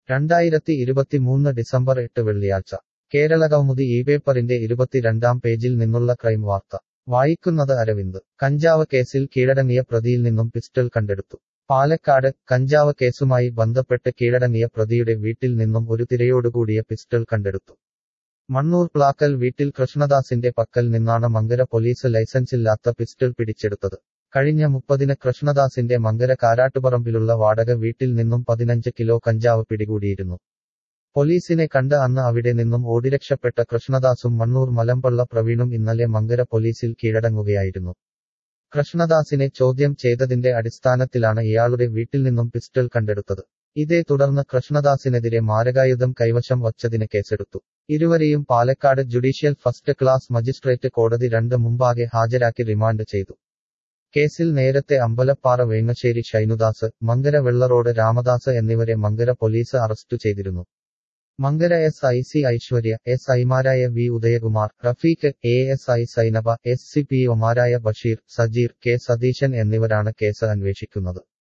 രണ്ടായിരത്തി ഇരുപത്തിമൂന്ന് ഡിസംബർ എട്ട് വെള്ളിയാഴ്ച കേരള കൗമുദി ഈ പേപ്പറിന്റെ ഇരുപത്തിരണ്ടാം പേജിൽ നിന്നുള്ള ക്രൈം വാർത്ത വായിക്കുന്നത് അരവിന്ദ് കഞ്ചാവ് കേസിൽ കീഴടങ്ങിയ പ്രതിയിൽ നിന്നും പിസ്റ്റൾ കണ്ടെടുത്തു പാലക്കാട് കഞ്ചാവ് കേസുമായി ബന്ധപ്പെട്ട് കീഴടങ്ങിയ പ്രതിയുടെ വീട്ടിൽ നിന്നും ഒരു തിരയോടുകൂടിയ പിസ്റ്റൾ കണ്ടെടുത്തു മണ്ണൂർ പ്ലാക്കൽ വീട്ടിൽ കൃഷ്ണദാസിന്റെ പക്കൽ നിന്നാണ് മങ്കര പോലീസ് ലൈസൻസില്ലാത്ത പിസ്റ്റൾ പിടിച്ചെടുത്തത് കഴിഞ്ഞ മുപ്പതിന് കൃഷ്ണദാസിന്റെ മങ്കര കാരാട്ടുപറമ്പിലുള്ള വാടക വീട്ടിൽ നിന്നും പതിനഞ്ച് കിലോ കഞ്ചാവ് പിടികൂടിയിരുന്നു പോലീസിനെ കണ്ട് അന്ന് അവിടെ നിന്നും ഓടിരക്ഷപ്പെട്ട കൃഷ്ണദാസും മണ്ണൂർ മലമ്പള്ള പ്രവീണും ഇന്നലെ മങ്കര പോലീസിൽ കീഴടങ്ങുകയായിരുന്നു കൃഷ്ണദാസിനെ ചോദ്യം ചെയ്തതിന്റെ അടിസ്ഥാനത്തിലാണ് ഇയാളുടെ വീട്ടിൽ നിന്നും പിസ്റ്റൾ കണ്ടെടുത്തത് ഇതേ തുടർന്ന് കൃഷ്ണദാസിനെതിരെ മാരകായുധം കൈവശം വച്ചതിന് കേസെടുത്തു ഇരുവരെയും Palakkad judicial first class magistrate കോടതി രണ്ട് മുമ്പാകെ ഹാജരാക്കി റിമാൻഡ് ചെയ്തു കേസിൽ നേരത്തെ അമ്പലപ്പാറ വേങ്ങശ്ശേരി ഷൈനുദാസ് മങ്കര വെള്ളറോഡ് രാമദാസ് എന്നിവരെ മങ്കര പോലീസ് അറസ്റ്റ് ചെയ്തിരുന്നു Mankara S I C Aishwarya S ഐമാരായ V Udayakumar Rafeeq A S I Sainaba S C P ഒമാരായ ബഷീർ സജീർ കെ സതീശൻ എന്നിവരാണ് കേസ് അന്വേഷിക്കുന്നത്